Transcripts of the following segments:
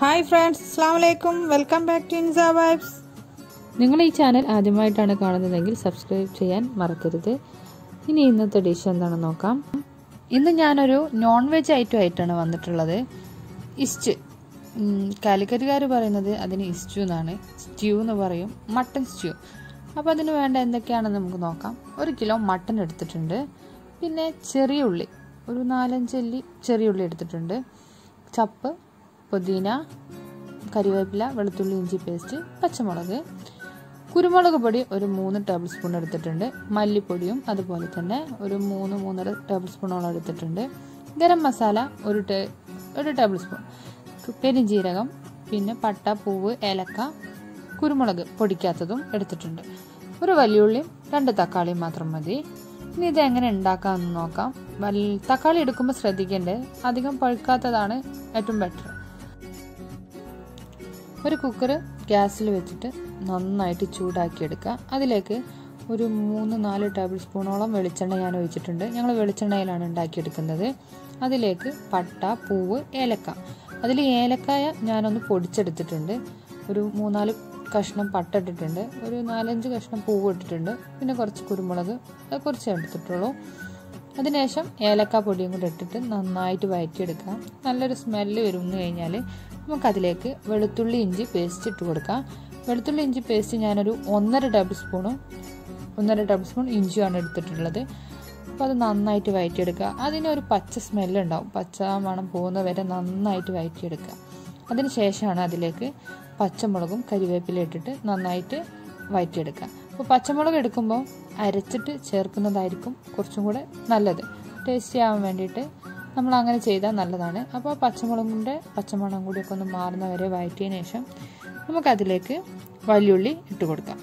hi friends അസ്സാം വലൈക്കും welcome back to ഇൻസ വൈബ്സ് നിങ്ങൾ ഈ ചാനൽ ആദ്യമായിട്ടാണ് കാണുന്നതെങ്കിൽ സബ്സ്ക്രൈബ് ചെയ്യാൻ മറക്കരുത് ഇനി ഇന്നത്തെ ഡിഷ് എന്താണെന്ന് നോക്കാം ഇന്ന് ഞാനൊരു നോൺ വെജ് ഐറ്റം ആയിട്ടാണ് വന്നിട്ടുള്ളത് ഇസ്റ്റ് കാലിക്കറ്റുകാർ പറയുന്നത് അതിന് ഇസ്റ്റു എന്നാണ് സ്റ്റ്യൂ എന്ന് പറയും മട്ടൺ സ്റ്റ്യൂ അപ്പോൾ അതിന് വേണ്ട എന്തൊക്കെയാണെന്ന് നമുക്ക് നോക്കാം ഒരു കിലോ മട്ടൺ എടുത്തിട്ടുണ്ട് പിന്നെ ചെറിയ ഉള്ളി ഒരു നാലഞ്ചല്ലി ചെറിയ ഉള്ളി എടുത്തിട്ടുണ്ട് ചപ്പ് പുതിന കരിവേപ്പില വെളുത്തുള്ളി ഇഞ്ചി പേസ്റ്റ് പച്ചമുളക് കുരുമുളക് പൊടി ഒരു മൂന്ന് ടേബിൾ സ്പൂൺ എടുത്തിട്ടുണ്ട് മല്ലിപ്പൊടിയും അതുപോലെ തന്നെ ഒരു മൂന്ന് മൂന്നര ടേബിൾ സ്പൂണോളം എടുത്തിട്ടുണ്ട് ഗരം മസാല ഒരു ടേ ഒരു ടേബിൾ സ്പൂൺ പെരുംജീരകം പിന്നെ പട്ട പൂവ് ഏലക്ക കുരുമുളക് പൊടിക്കാത്തതും എടുത്തിട്ടുണ്ട് ഒരു വലിയുള്ളിയും രണ്ട് തക്കാളിയും മാത്രം മതി ഇനി ഇത് എങ്ങനെ ഉണ്ടാക്കാമെന്ന് നോക്കാം വൽ തക്കാളി എടുക്കുമ്പോൾ ശ്രദ്ധിക്കേണ്ടത് അധികം പഴുക്കാത്തതാണ് ഏറ്റവും ബെറ്റർ ഒരു കുക്കർ ഗ്യാസിൽ വെച്ചിട്ട് നന്നായിട്ട് ചൂടാക്കി എടുക്കുക അതിലേക്ക് ഒരു മൂന്ന് നാല് ടേബിൾ സ്പൂണോളം വെളിച്ചെണ്ണ ഞാൻ ഒഴിച്ചിട്ടുണ്ട് ഞങ്ങൾ വെളിച്ചെണ്ണയിലാണ് ഉണ്ടാക്കിയെടുക്കുന്നത് അതിലേക്ക് പട്ട പൂവ് ഏലക്ക അതിൽ ഏലക്കായ ഞാനൊന്ന് പൊടിച്ചെടുത്തിട്ടുണ്ട് ഒരു മൂന്നാല് കഷ്ണം പട്ട ഇട്ടിട്ടുണ്ട് ഒരു നാലഞ്ച് കഷ്ണം പൂവ് ഇട്ടിട്ടുണ്ട് പിന്നെ കുറച്ച് കുരുമുളക് അത് കുറച്ച് എടുത്തിട്ടുള്ളൂ അതിനുശേഷം ഏലക്ക പൊടിയും കൂടെ ഇട്ടിട്ട് നന്നായിട്ട് വഴറ്റിയെടുക്കാം നല്ലൊരു സ്മെല്ല് വരുമെന്ന് കഴിഞ്ഞാൽ നമുക്കതിലേക്ക് വെളുത്തുള്ളി ഇഞ്ചി പേസ്റ്റ് ഇട്ട് കൊടുക്കാം വെളുത്തുള്ളി ഇഞ്ചി പേസ്റ്റ് ഞാനൊരു ഒന്നര ടേബിൾ സ്പൂണും ഒന്നര ടേബിൾ സ്പൂൺ ഇഞ്ചിയാണ് എടുത്തിട്ടുള്ളത് അപ്പോൾ അത് നന്നായിട്ട് വഴറ്റിയെടുക്കുക അതിനൊരു പച്ച സ്മെല്ല് ഉണ്ടാവും പച്ച മണം പോകുന്ന വരെ നന്നായിട്ട് വഴറ്റിയെടുക്കുക അതിന് ശേഷമാണ് അതിലേക്ക് പച്ചമുളകും കരിവേപ്പില ഇട്ടിട്ട് നന്നായിട്ട് വഴറ്റിയെടുക്കുക അപ്പോൾ പച്ചമുളക് എടുക്കുമ്പോൾ അരച്ചിട്ട് ചേർക്കുന്നതായിരിക്കും കുറച്ചും കൂടെ നല്ലത് ടേസ്റ്റി ആവാൻ വേണ്ടിയിട്ട് നമ്മൾ അങ്ങനെ ചെയ്താൽ നല്ലതാണ് അപ്പോൾ പച്ചമുളകിൻ്റെ പച്ചമണം കൂടിയൊക്കെ ഒന്ന് മാറുന്ന വരെ വഴറ്റിയതിന് ശേഷം നമുക്കതിലേക്ക് വലിയുള്ളി ഇട്ട് കൊടുക്കാം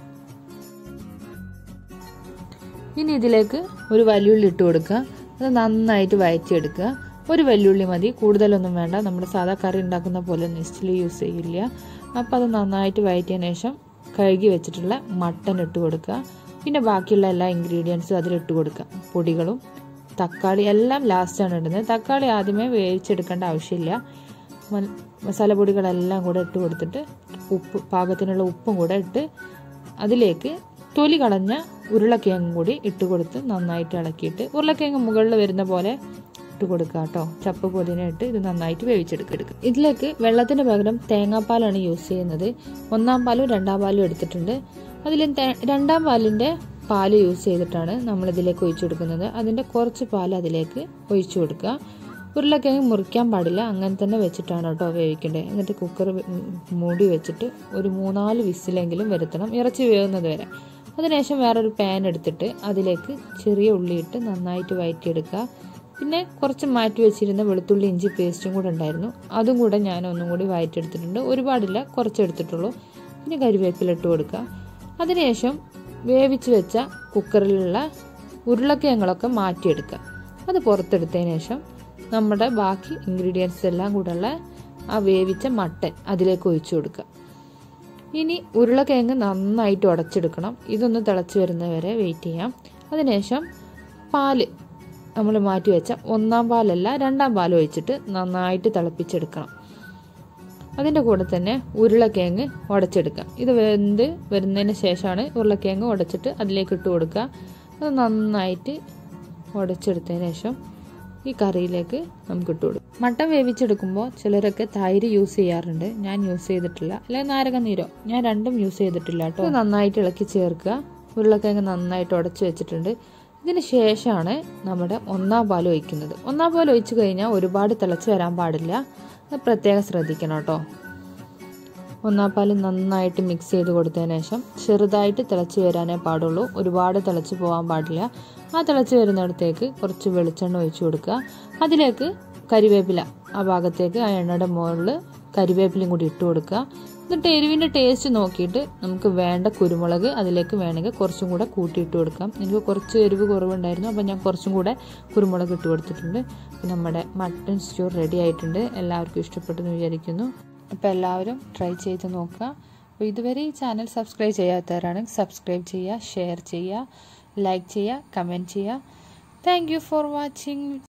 ഇനി ഇതിലേക്ക് ഒരു വലിയുള്ളി ഇട്ട് കൊടുക്കുക അത് നന്നായിട്ട് വഴറ്റിയെടുക്കുക ഒരു വെല്ലുള്ളി മതി കൂടുതലൊന്നും വേണ്ട നമ്മുടെ സാധാ കറി ഉണ്ടാക്കുന്ന പോലെ ഒന്നും ഇസ്റ്റിൽ യൂസ് ചെയ്യില്ല അപ്പോൾ അത് നന്നായിട്ട് വഴറ്റിയതിന് ശേഷം കഴുകി വെച്ചിട്ടുള്ള മട്ടൻ ഇട്ട് കൊടുക്കുക പിന്നെ ബാക്കിയുള്ള എല്ലാ ഇൻഗ്രീഡിയൻസും അതിലിട്ട് കൊടുക്കുക പൊടികളും തക്കാളി എല്ലാം ലാസ്റ്റാണ് ഇടുന്നത് തക്കാളി ആദ്യമേ വേവിച്ചെടുക്കേണ്ട ആവശ്യമില്ല മസാലപ്പൊടികളെല്ലാം കൂടെ ഇട്ട് കൊടുത്തിട്ട് ഉപ്പ് പാകത്തിനുള്ള ഉപ്പും കൂടെ ഇട്ട് അതിലേക്ക് തൊലി കളഞ്ഞ ഉരുളക്കിഴങ്ങും കൂടി ഇട്ട് കൊടുത്ത് നന്നായിട്ട് ഇളക്കിയിട്ട് ഉരുളക്കിഴങ്ങ് മുകളിൽ വരുന്ന പോലെ ഇട്ട് കൊടുക്കുക കേട്ടോ ചപ്പ് പൊതിന ഇട്ട് ഇത് നന്നായിട്ട് വേവിച്ചെടുക്കുക ഇതിലേക്ക് വെള്ളത്തിന് പകരം തേങ്ങാപ്പാലാണ് യൂസ് ചെയ്യുന്നത് ഒന്നാം പാലും രണ്ടാം പാലും എടുത്തിട്ടുണ്ട് അതിൽ രണ്ടാം പാലിൻ്റെ പാല് യൂസ് ചെയ്തിട്ടാണ് നമ്മൾ ഇതിലേക്ക് ഒഴിച്ചു കൊടുക്കുന്നത് അതിൻ്റെ കുറച്ച് പാൽ അതിലേക്ക് ഒഴിച്ചു കൊടുക്കുക ഉരുളക്കിഴങ്ങ് മുറിക്കാൻ പാടില്ല അങ്ങനെ തന്നെ വെച്ചിട്ടാണ് കേട്ടോ വേവിക്കേണ്ടത് എന്നിട്ട് കുക്കർ മൂടി വെച്ചിട്ട് ഒരു മൂന്നാല് വിസിലെങ്കിലും വരുത്തണം ഇറച്ചി വേവുന്നത് വരെ അതിനുശേഷം വേറൊരു പാൻ എടുത്തിട്ട് അതിലേക്ക് ചെറിയ ഉള്ളിയിട്ട് നന്നായിട്ട് വഴറ്റിയെടുക്കുക പിന്നെ കുറച്ച് മാറ്റി വെച്ചിരുന്ന വെളുത്തുള്ളി ഇഞ്ചി പേസ്റ്റും കൂടെ ഉണ്ടായിരുന്നു അതും കൂടെ ഞാൻ ഒന്നും കൂടി വഴറ്റിയെടുത്തിട്ടുണ്ട് ഒരുപാടില്ല കുറച്ച് എടുത്തിട്ടുള്ളൂ പിന്നെ കരിവേപ്പില ഇട്ട് കൊടുക്കുക അതിനുശേഷം വേവിച്ച് വെച്ച കുക്കറിലുള്ള ഉരുളക്കിഴങ്ങളൊക്കെ മാറ്റിയെടുക്കുക അത് പുറത്തെടുത്തതിന് ശേഷം നമ്മുടെ ബാക്കി ഇൻഗ്രീഡിയൻസ് എല്ലാം കൂടെയുള്ള ആ വേവിച്ച മട്ടൻ അതിലേക്ക് ഒഴിച്ചു കൊടുക്കുക ഇനി ഉരുളക്കിഴങ്ങ് നന്നായിട്ട് ഉടച്ചെടുക്കണം ഇതൊന്ന് തിളച്ച് വരുന്നവരെ വെയിറ്റ് ചെയ്യാം അതിനുശേഷം പാല് നമ്മൾ മാറ്റി വെച്ച ഒന്നാം പാലല്ല രണ്ടാം പാൽ ഒഴിച്ചിട്ട് നന്നായിട്ട് തിളപ്പിച്ചെടുക്കണം അതിൻ്റെ കൂടെ തന്നെ ഉരുളക്കിഴങ്ങ് ഉടച്ചെടുക്കുക ഇത് വെന്ത് വരുന്നതിന് ശേഷമാണ് ഉരുളക്കിഴങ്ങ് ഉടച്ചിട്ട് അതിലേക്ക് ഇട്ട് കൊടുക്കുക അത് നന്നായിട്ട് ഉടച്ചെടുത്തതിന് ശേഷം ഈ കറിയിലേക്ക് നമുക്ക് ഇട്ട് കൊടുക്കും മട്ടൻ വേവിച്ചെടുക്കുമ്പോൾ ചിലരൊക്കെ തൈര് യൂസ് ചെയ്യാറുണ്ട് ഞാൻ യൂസ് ചെയ്തിട്ടില്ല അല്ലെങ്കിൽ നാരകനീരോ ഞാൻ രണ്ടും യൂസ് ചെയ്തിട്ടില്ല കേട്ടോ നന്നായിട്ട് ഇളക്കി ചേർക്കുക ഉരുളക്കിഴങ്ങ് നന്നായിട്ട് ഉടച്ച് വെച്ചിട്ടുണ്ട് ഇതിന് ശേഷമാണ് നമ്മുടെ ഒന്നാം പാൽ ഒഴിക്കുന്നത് ഒന്നാം പാൽ ഒഴിച്ചു കഴിഞ്ഞാൽ ഒരുപാട് തിളച്ച് വരാൻ പാടില്ല അത് പ്രത്യേകം ശ്രദ്ധിക്കണം കേട്ടോ ഒന്നാം പാൽ നന്നായിട്ട് മിക്സ് ചെയ്ത് കൊടുത്തതിന് ശേഷം ചെറുതായിട്ട് തിളച്ച് വരാനേ പാടുള്ളൂ ഒരുപാട് തിളച്ച് പോകാൻ പാടില്ല ആ തിളച്ച് വരുന്നിടത്തേക്ക് കുറച്ച് വെളിച്ചെണ്ണ ഒഴിച്ചു കൊടുക്കുക അതിലേക്ക് കരിവേപ്പില ആ ഭാഗത്തേക്ക് ആ എണ്ണയുടെ മുകളിൽ കരിവേപ്പിലയും കൂടി ഇട്ട് കൊടുക്കുക എന്നിട്ട് എരിവിൻ്റെ ടേസ്റ്റ് നോക്കിയിട്ട് നമുക്ക് വേണ്ട കുരുമുളക് അതിലേക്ക് വേണമെങ്കിൽ കുറച്ചും കൂടെ കൂട്ടിയിട്ട് കൊടുക്കാം എനിക്ക് കുറച്ച് എരിവ് കുറവുണ്ടായിരുന്നു അപ്പോൾ ഞാൻ കുറച്ചും കൂടെ കുരുമുളക് ഇട്ട് കൊടുത്തിട്ടുണ്ട് നമ്മുടെ മട്ടൺ സ്റ്റൂ റെഡി ആയിട്ടുണ്ട് എല്ലാവർക്കും ഇഷ്ടപ്പെട്ടെന്ന് വിചാരിക്കുന്നു അപ്പോൾ എല്ലാവരും ട്രൈ ചെയ്ത് നോക്കുക അപ്പോൾ ഇതുവരെ ഈ ചാനൽ സബ്സ്ക്രൈബ് ചെയ്യാത്തവരാണ് സബ്സ്ക്രൈബ് ചെയ്യുക ഷെയർ ചെയ്യുക ലൈക്ക് ചെയ്യുക കമൻറ്റ് ചെയ്യുക താങ്ക് യു ഫോർ വാച്ചിങ്